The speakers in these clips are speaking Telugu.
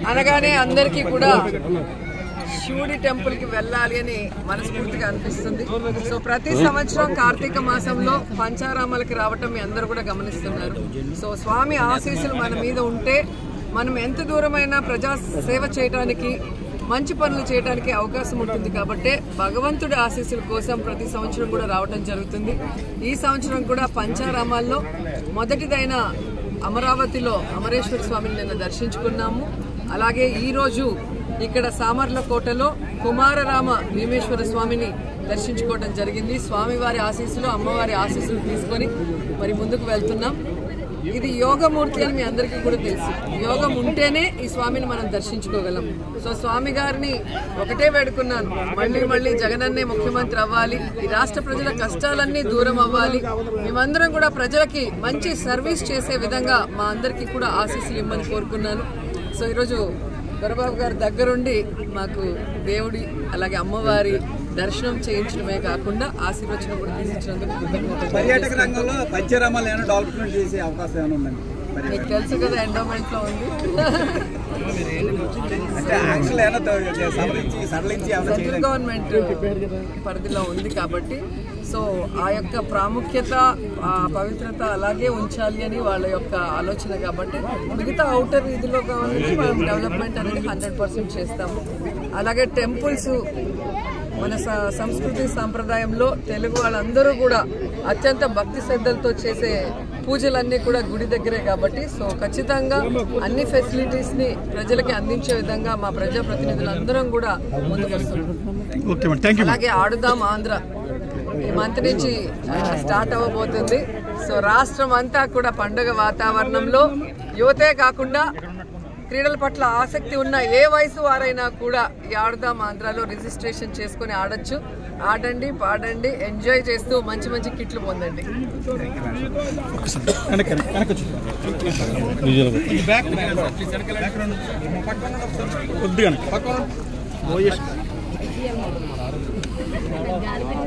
అనగానే అందరికీ కూడా శివుడి టెంపుల్ కి వెళ్ళాలి అని మనస్ఫూర్తిగా అనిపిస్తుంది సో ప్రతి సంవత్సరం కార్తీక మాసంలో పంచారామాలకి రావటం మీ అందరూ కూడా గమనిస్తున్నారు సో స్వామి ఆశీస్సులు మన మీద ఉంటే మనం ఎంత దూరమైనా ప్రజా సేవ చేయడానికి మంచి పనులు చేయడానికి అవకాశం ఉంటుంది కాబట్టి భగవంతుడి ఆశీస్సుల కోసం ప్రతి సంవత్సరం కూడా రావటం జరుగుతుంది ఈ సంవత్సరం కూడా పంచారామాల్లో మొదటిదైన అమరావతిలో అమరేశ్వర స్వామిని నిన్న దర్శించుకున్నాము అలాగే ఈ రోజు ఇక్కడ సామర్లకోటలో కుమారరామ భీమేశ్వర స్వామిని దర్శించుకోవడం జరిగింది స్వామివారి ఆశీస్సులు అమ్మవారి ఆశీస్సులు తీసుకొని మరి ముందుకు వెళ్తున్నాం ఇది యోగమూర్తి అని మీ అందరికీ కూడా తెలుసు యోగం ఉంటేనే ఈ స్వామిని మనం దర్శించుకోగలం సో స్వామి గారిని ఒకటే వేడుకున్నాను మళ్ళీ మళ్ళీ జగనన్నే ముఖ్యమంత్రి అవ్వాలి ఈ రాష్ట్ర ప్రజల కష్టాలన్నీ దూరం అవ్వాలి మేమందరం కూడా ప్రజలకి మంచి సర్వీస్ చేసే విధంగా మా అందరికీ కూడా ఆశీస్సులు ఇమ్మని కోరుకున్నాను సో ఈరోజు దొరబాబు గారి దగ్గరుండి మాకు దేవుడి అలాగే అమ్మవారి దర్శనం చేయించడమే కాకుండా ఆశీర్వచనం కూడా తీసిచ్చినందుకు కృతజ్ఞతలు పర్యాటక రంగంలో పంచరామాలు ఏమైనా డెవలప్మెంట్ చేసే అవకాశం ఏమైనా ఉందండి మరి మీకు తెలుసు కదా ఎండోమెంట్ లో ఉంది అంటే యాక్చువల్ ఏమైనా తో- సవరించి సడలించి ఏమైనా సెంట్రల్ చేయడానికి గవర్నమెంట్ పరిధిలో ఉంది కాబట్టి సో ఆ యొక్క ప్రాముఖ్యత ఆ పవిత్రత అలాగే ఉంచాలి అని వాళ్ళ యొక్క ఆలోచన కాబట్టి మిగతా అవుటర్ ఇదిలో కావాలంటే మనం డెవలప్మెంట్ అనేది హండ్రెడ్ పర్సెంట్ చేస్తాము అలాగే టెంపుల్స్ మన స- సంస్కృతి సాంప్రదాయంలో తెలుగు వాళ్ళందరూ కూడా అత్యంత భక్తి శ్రద్ధలతో చేసే పూజలన్నీ కూడా గుడి దగ్గరే కాబట్టి సో ఖచ్చితంగా అన్ని ఫెసిలిటీస్ ని ప్రజలకి అందించే విధంగా మా ప్రజాప్రతినిధులందరం కూడా ముందుకు వస్తున్నాం ఓకే మేడం థ్యాంక్ యూ అలాగే ఆడుదాం ఆంధ్ర ఈ మంత్ నుంచి ఆ, స్టార్ట్ అవ్వబోతుంది సో రాష్ట్రం అంతా కూడా పండుగ వాతావరణంలో యువతే కాకుండా క్రీడల పట్ల ఆసక్తి ఉన్న ఏ వయసు వారైనా కూడా ఈ ఆడుదాం ఆంధ్రాలో రిజిస్ట్రేషన్ చేసుకొని ఆడొచ్చు ఆడండి పాడండి ఎంజాయ్ చేస్తూ మంచి మంచి కిట్లు పొందండి వెనక్కి వెనక్కి వెనక్కి వచ్చి కొద్దిగా వెనక్కి. ఓఎస్.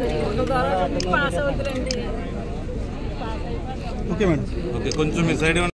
ఓకే మేడం ఓకే కొంచెం మీ సైడ్